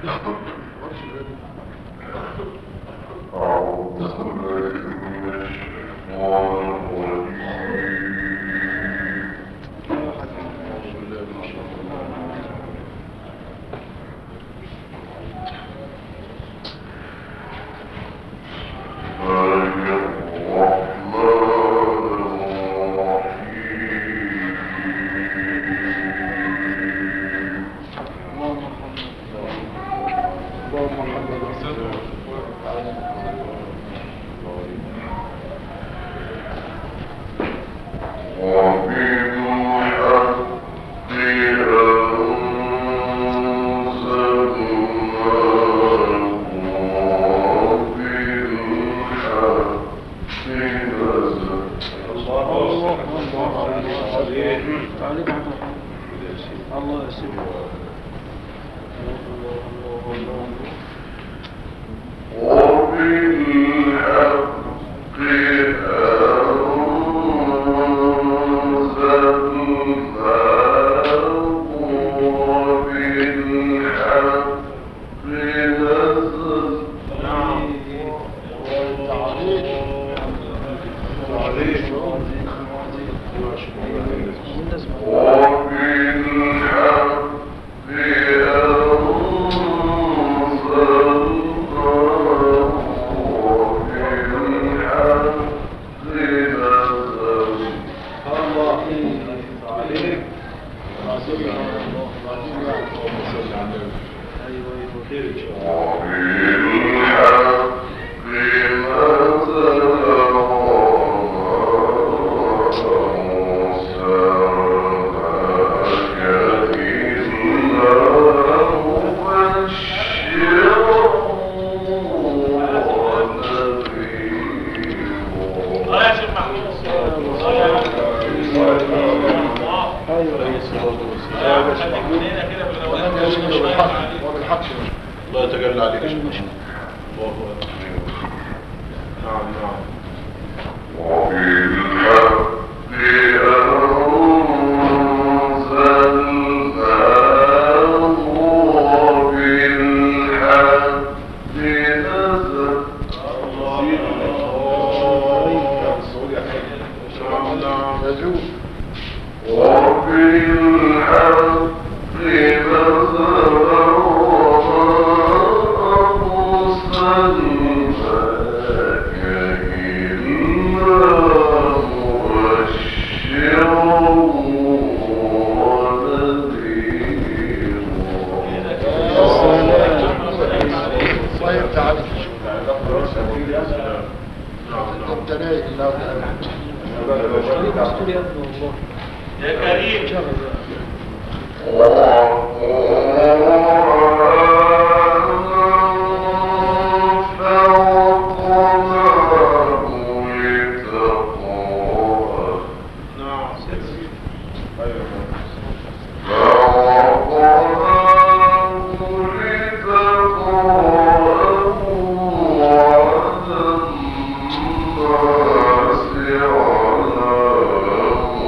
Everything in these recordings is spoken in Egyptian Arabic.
Oh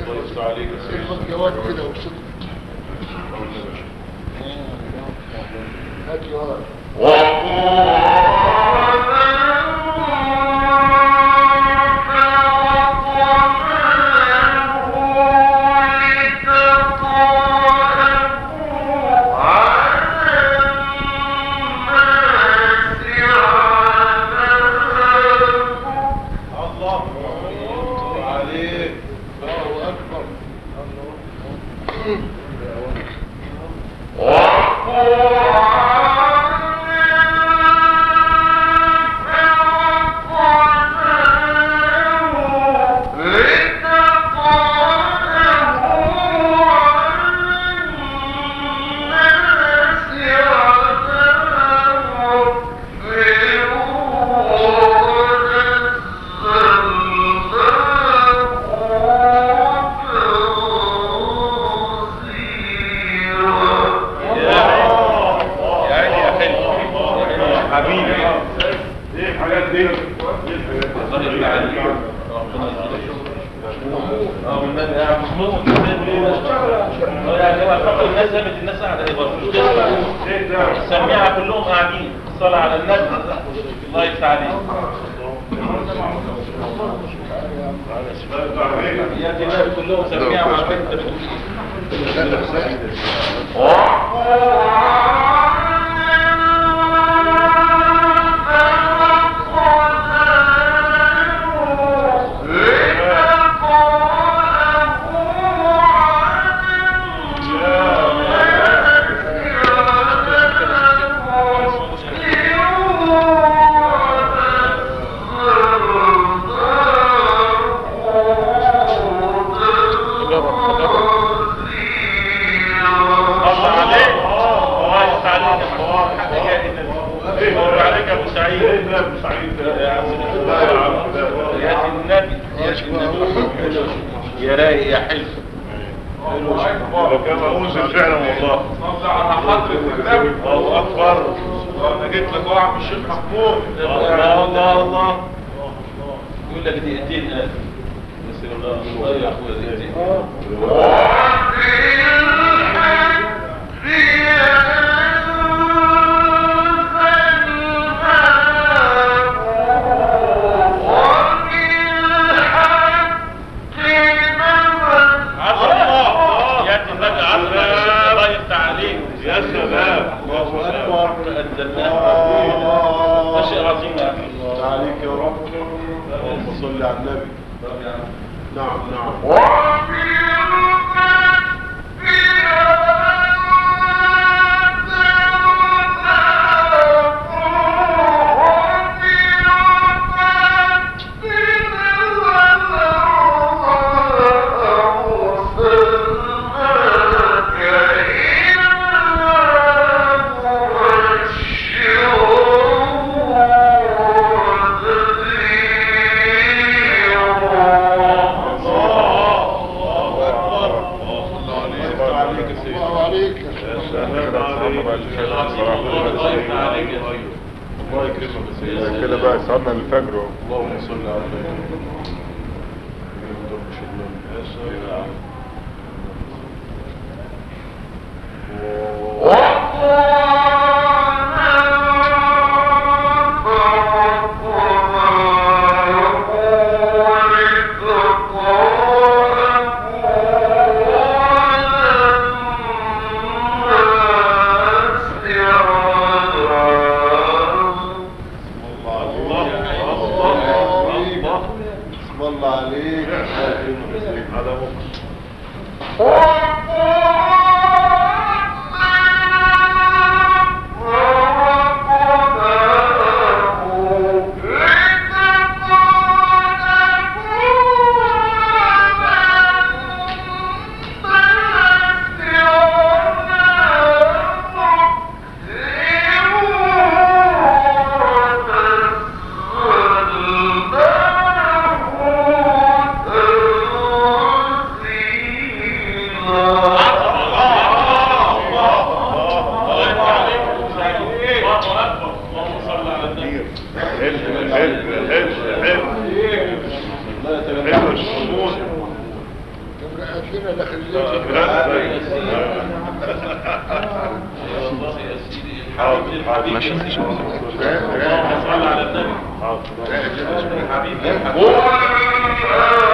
اخد جواب كده وصدق هات جواب الله اكبر يا عيني يا حلو حبيبي ايه الحاجات دي الله يرضى عليك ربنا يرضى اه والنبي يا محمود اه يعني هو فقط الناس زمت الناس قاعده يبقى مش تسمع ايه ده سميعها كلهم قاعدين الصلاة على النبي الله يفتح عليك يا جماعة كلهم سميعها مع بنت الله عليك الله يفتح عليك يا محمود حق يا النبي الله عليك يا ابو سعيد ايه ده ابو سعيد ده يا عم لا يا عم ده يا النبي يا النبي يا رايق يا حلو ده كان مؤذن فعلا والله صلى على حضرة النبي الله اكبر انا جيت لك وقع من الشيخ محمود الله الله الله يقول لك دقيقتين قال بس الله يا اخويا دقيقتين عظم الله يا النبي عظم الله يفتح عليك يا سلام الله اكبر ما شيء عظيم يا اخي الله عليك يا رب اللهم صل على النبي نعم نعم الله عليك يا سيدي الله عليك يا يا شيخ سلام عليك الله يكرمك يا سيدي كده بقى صلنا الفجر اهو. اللهم صل على النبي يا سلام اسم الله عليك على مخ هات لنا داخل والله يا سيدي حاضر، الحبيب حاضر. الحبيب يا سيدي لا، لا. اللهم صل على النبي حاضر الحبيب يا حبيب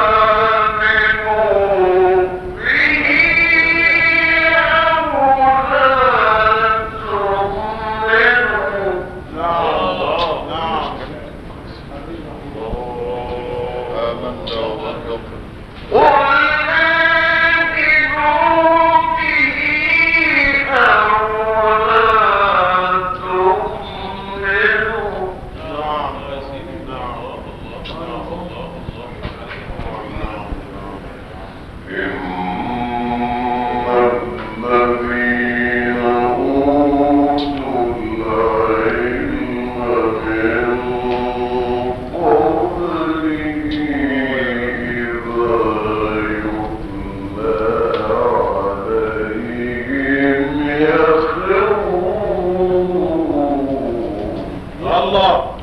نعم نعم آمنا وأنكم نعم يا سيدي نعم الله الله الله الله الله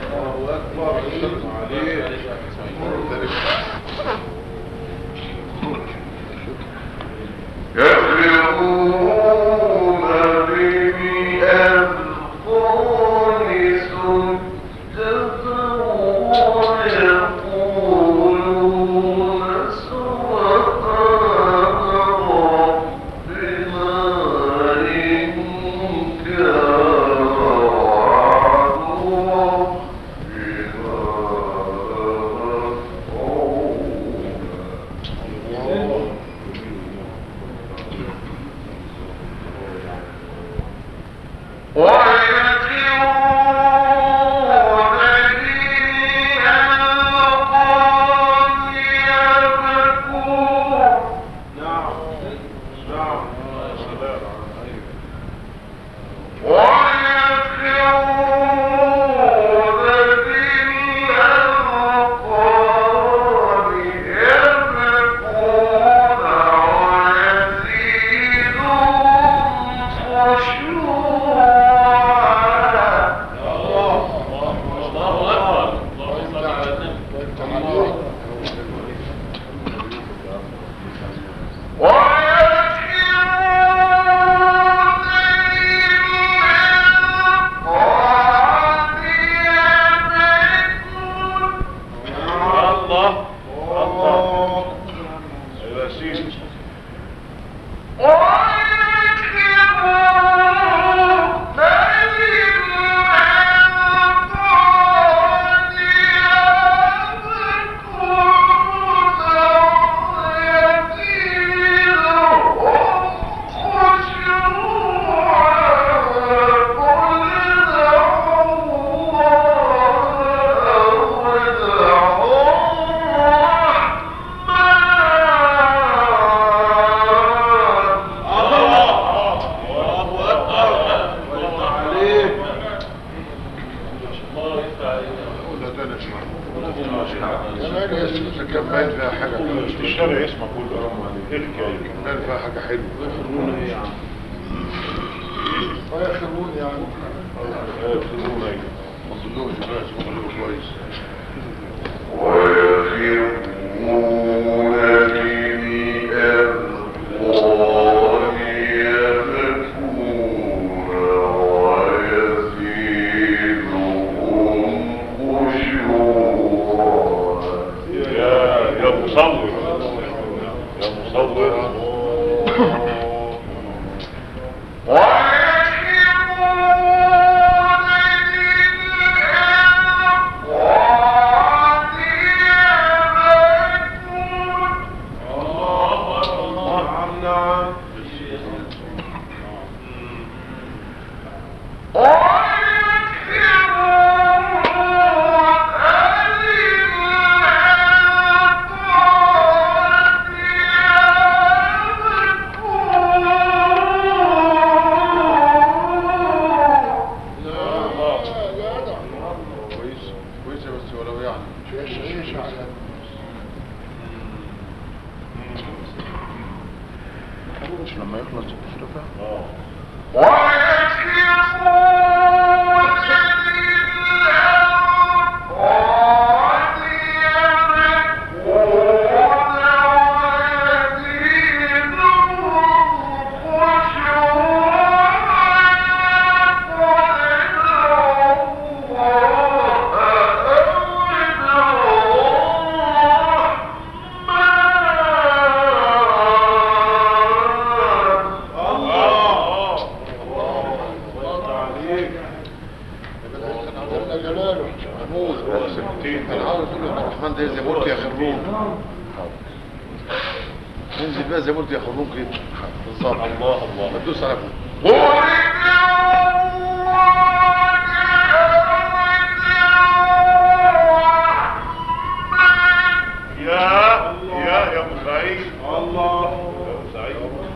نعم نعم سلام الله اكبر اللهم صل على النبي الله الله يا سيدي الله اكبر الله عليك الله يفتح عليك لا تاني اسمع كمان يا سيدي كمان فيها حاجة الشارع يسمع كله حرام عليك ايه الحكايه كمان فيها حاجة حلوة ويخرون يعني ايه بتقولوا ايه ما تظنوش بس خلوه كويس يا يا مصور يا مصور نعم نعم لا جدع كويس كويسة بس ولو يعني عيش عيش على مش لما يخلص الشرطة اه Oh ربنا زي ما قلت ياخدوك كده بالظبط الله الله ما تدوس على فوق يا يا يا ابو سعيد الله يا ابو سعيد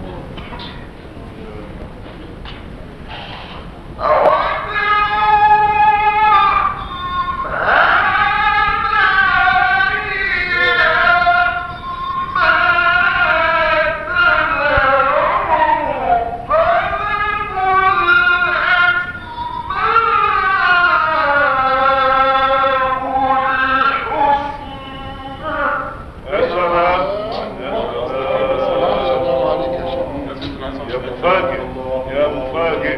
يا سلام يا سلام الله عليك يا شيخ يا مفاجئ يا مفاجئ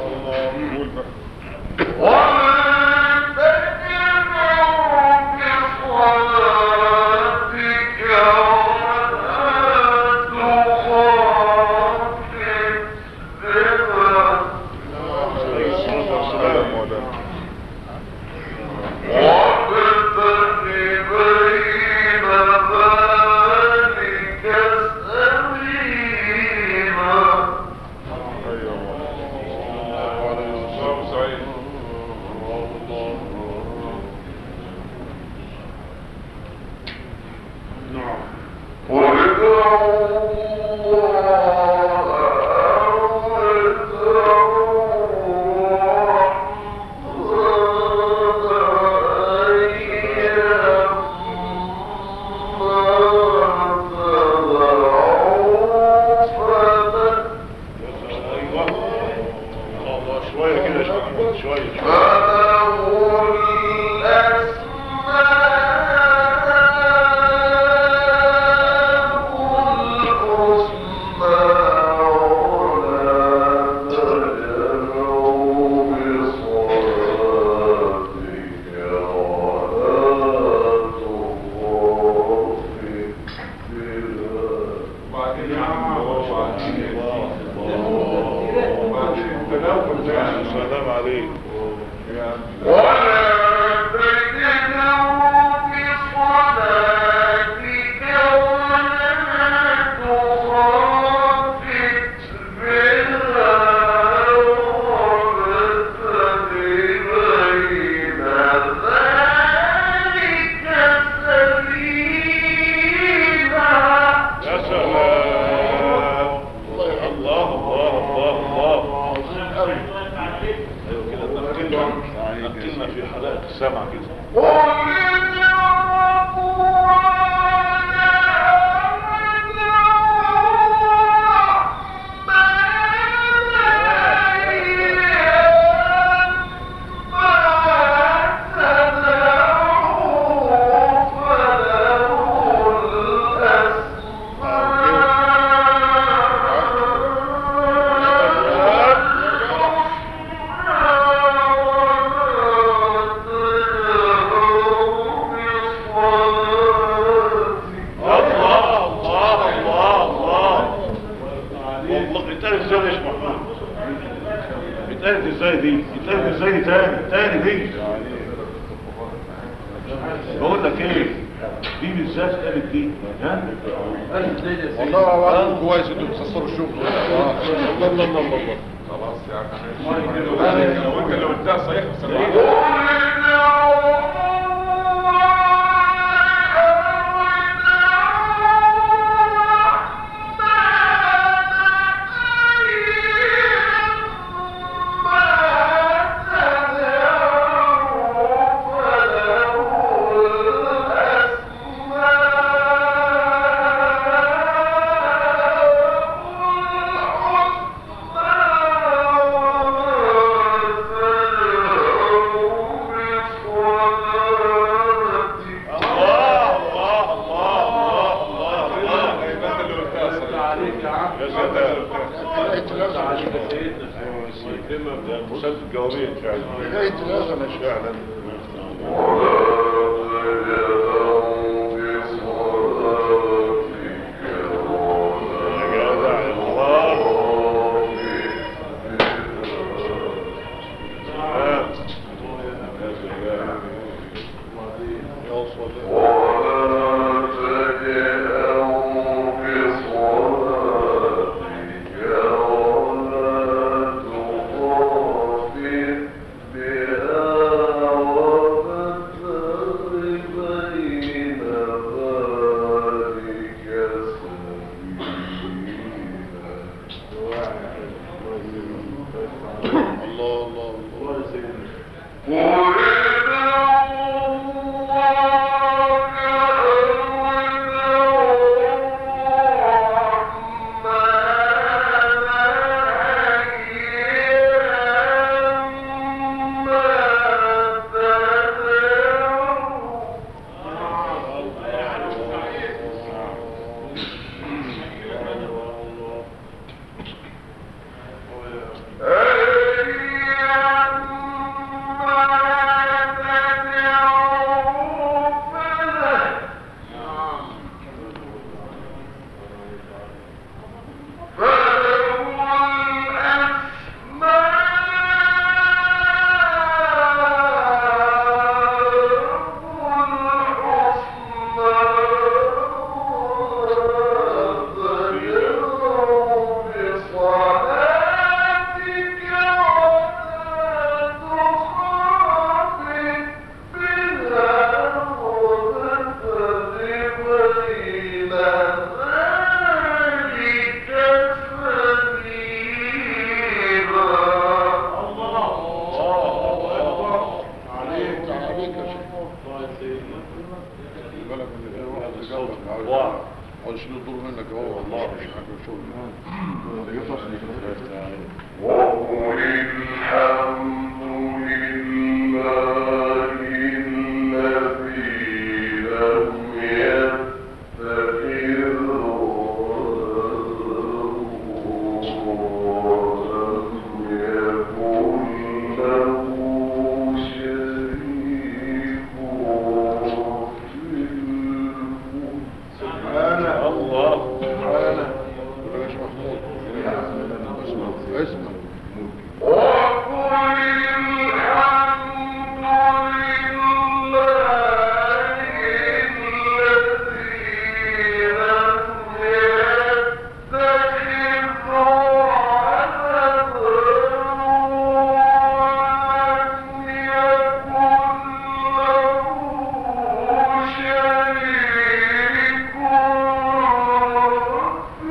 عليه الصلاة والسلام ايوه الله شويه كده شويه شويه شويه سلام عليك يا سلام الله الله الله الله ايوه كده نقلنا نقلنا في حلقة السمع كده الله الله الله الله والله اتقالت ازاي يا شيخ محمود اتقالت ازاي دي اتقالت ازاي دي تاني تاني دي بقول لك ايه دي بالذات قالت دي ها والله العظيم كويس انتوا بتخسروا الشغل آه. الله الله الله الله خلاص يا عم لو انت لو انت صحيح الله الله الله الله الله الله يا سلام ده مسلسل الجوابين فعلا لغاية الآخر يا شيخ. فعلا يا جدع يا الله سلام. يا سلام. يا صلاة. وقل الحمد لله الذي لم يتخذ ولم يكن له شريك في الملك سبحانه الله سبحانه بلاش محمود اسمع اسمع وقل الحمد لله الذي لم يتخذ ولدا ولم يكن له شريك في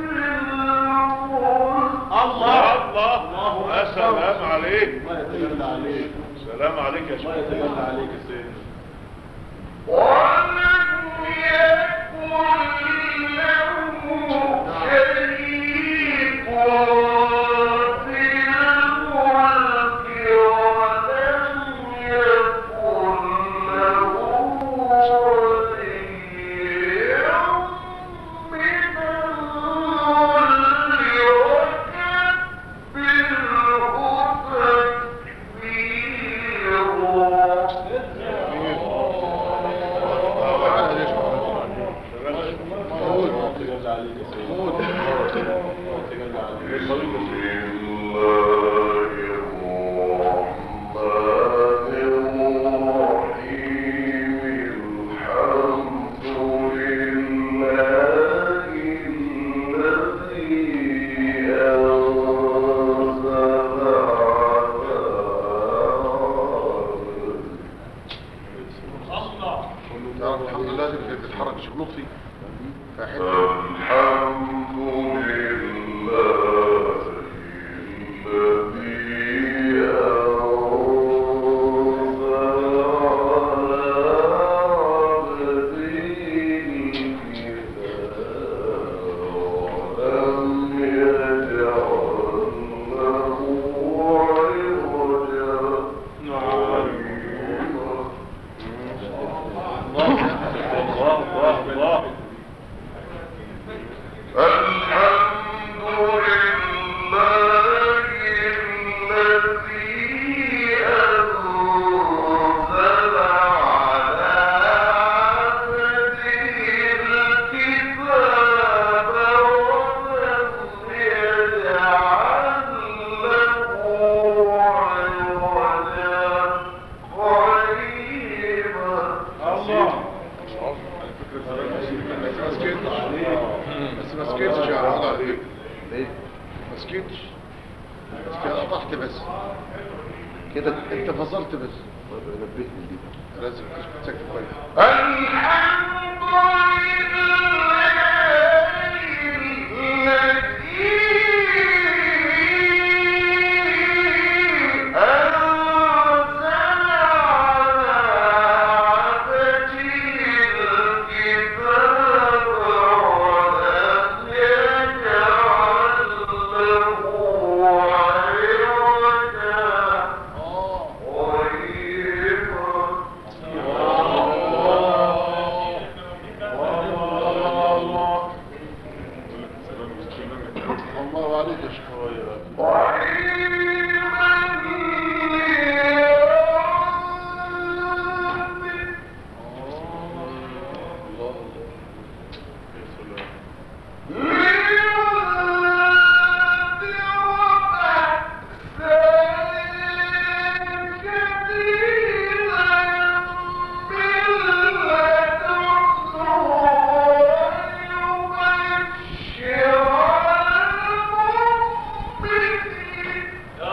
الملك الله الله يا سلام عليك ما يتجلى عليك سلام عليك يا شيخ ما يتجلى عليك يا سيدنا تعالى ليش محمود ما يتجلى عليك يا سيدنا محمود ما يتجلى عليك تعرف الحمد لله دي كانت بتتحرك شيخ لطفي فحته الحمد لله الذي أنزل على عبده الكتاب ولم يجعل له عوجا الله الله الله الحمد لله الذي أنزل على عبده الكتاب ولم يجعل له عوجا قيما الله بس ما سكتش بس ما سكتش يا عوض عليك ما سكتش بس كده قطعت بس كده انت فصلت بس نبهني دي لازم تسكت سكت كويس الحمد لله الذي أنزل على عبده الكتاب ولم يجعل له عوجا قيما الله عليك يا شيخ وعلما لربك يا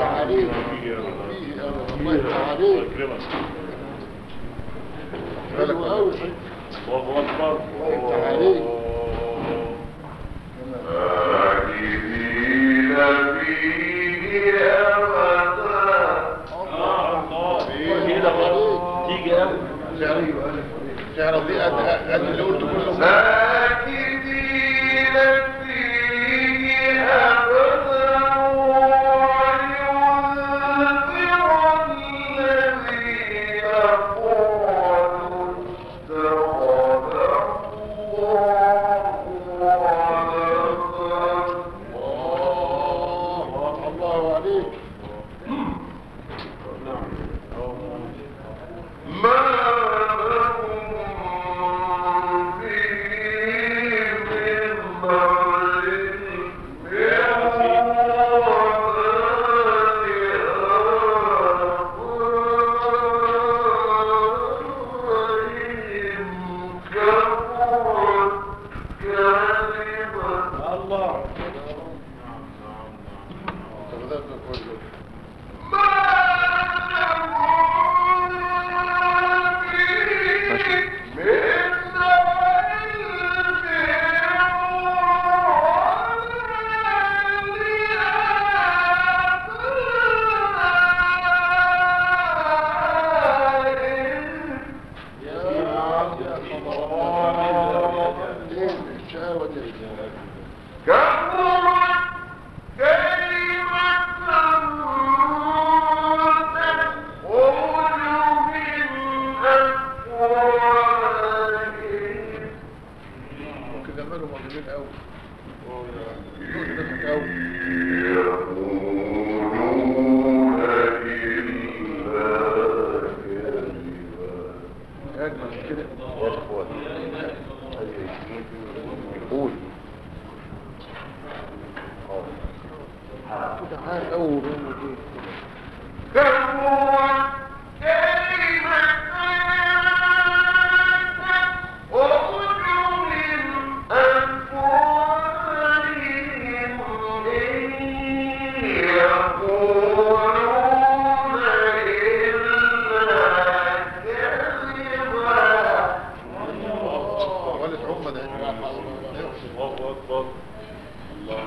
عليك الله يفتح عليك يكرمك حلو قوي الله اكبر الله يفتح عليك كده برضه تيجي قوي تعرف دي قد قد اللي قلته كله الله الله عليك الله طب ده كله ايه الشقاوة دي ممكن نعمله مجنون قوي ممكن نضحك قوي اجمل من كده قول كده عال قوي وبيعمل ايه ولد عمى ده الله اكبر الله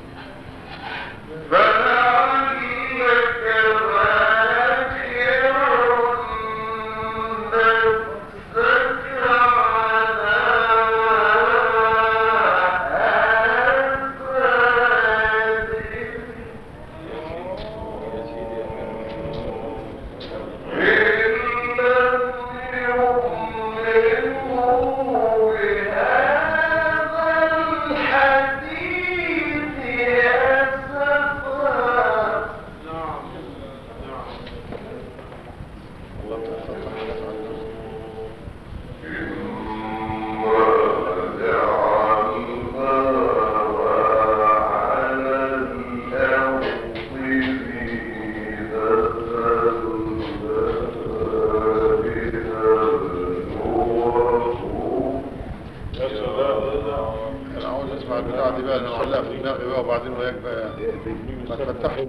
يا سلام انا عاوز اسمع البتاعه دي بقى انا اعلقها في دماغي بقى وبعدين وياك بقى ما تفتحوا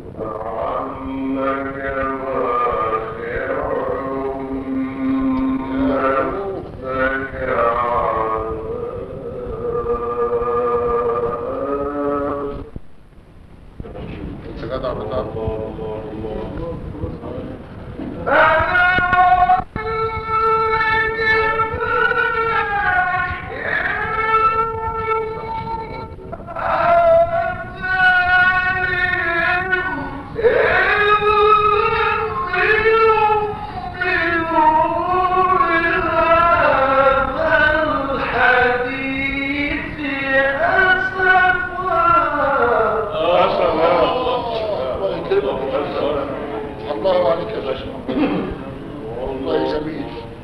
انت جدع بتاع يا سلام الله يكرمك الله عليك يا باشا والله جميل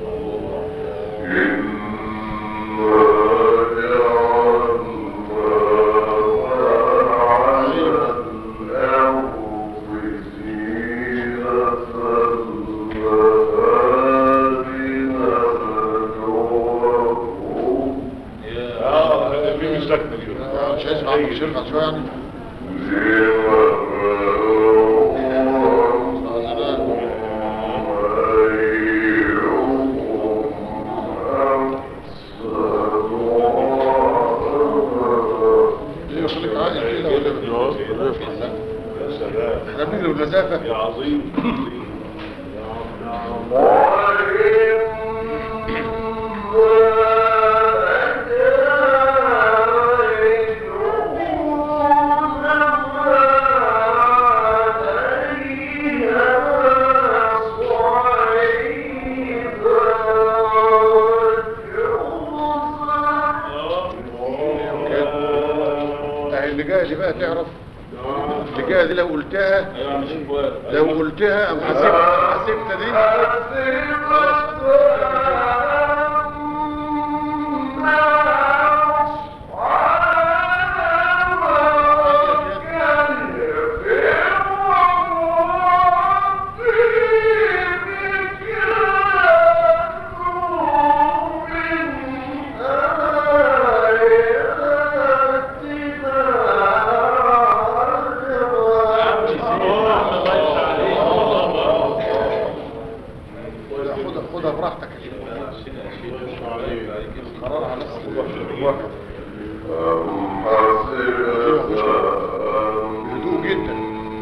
اه في مستكمل آه، مش هيسمع من الشركه شويه يعني جميل والنزافة يا عظيم عظيم. نعم نعم اهي اللي جايه دي بقى تعرف اللي جايه دي لو قلتها ايوه يا عم شيخ فؤاد لو قلتها ام حسبت حسبت دي خدها خدها خدها براحتك يا شيخ قرار على نفسك هدوء جدا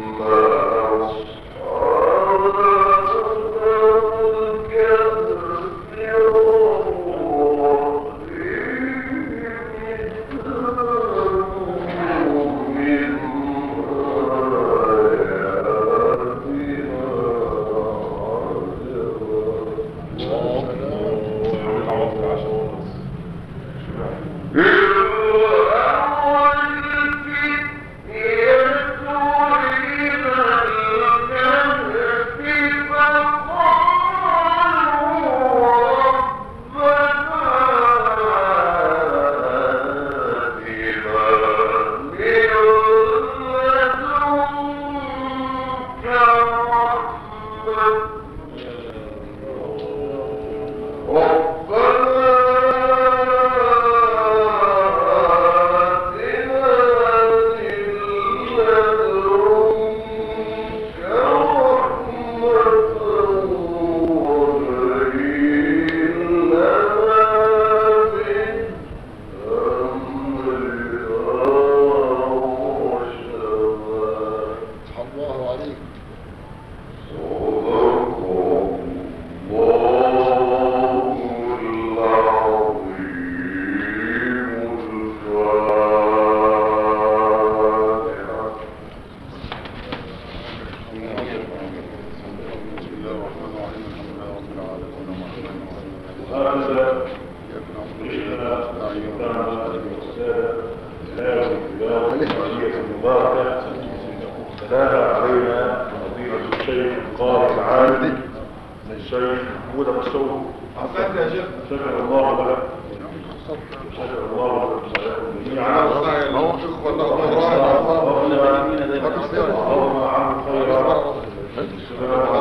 الله عليك بسم الله الرحمن الرحيم الحمد لله رب العالمين الرحمن الرحيم إياك نعبد وإياك نستعين تلاها علينا فضيلة الشيخ القاضي العالم الشيخ محمود ابو السعود شكر الله لك شكر الله لك جميعا هو شيخ والله الله ربنا يبارك فينا زي ما اللهم عن خيرا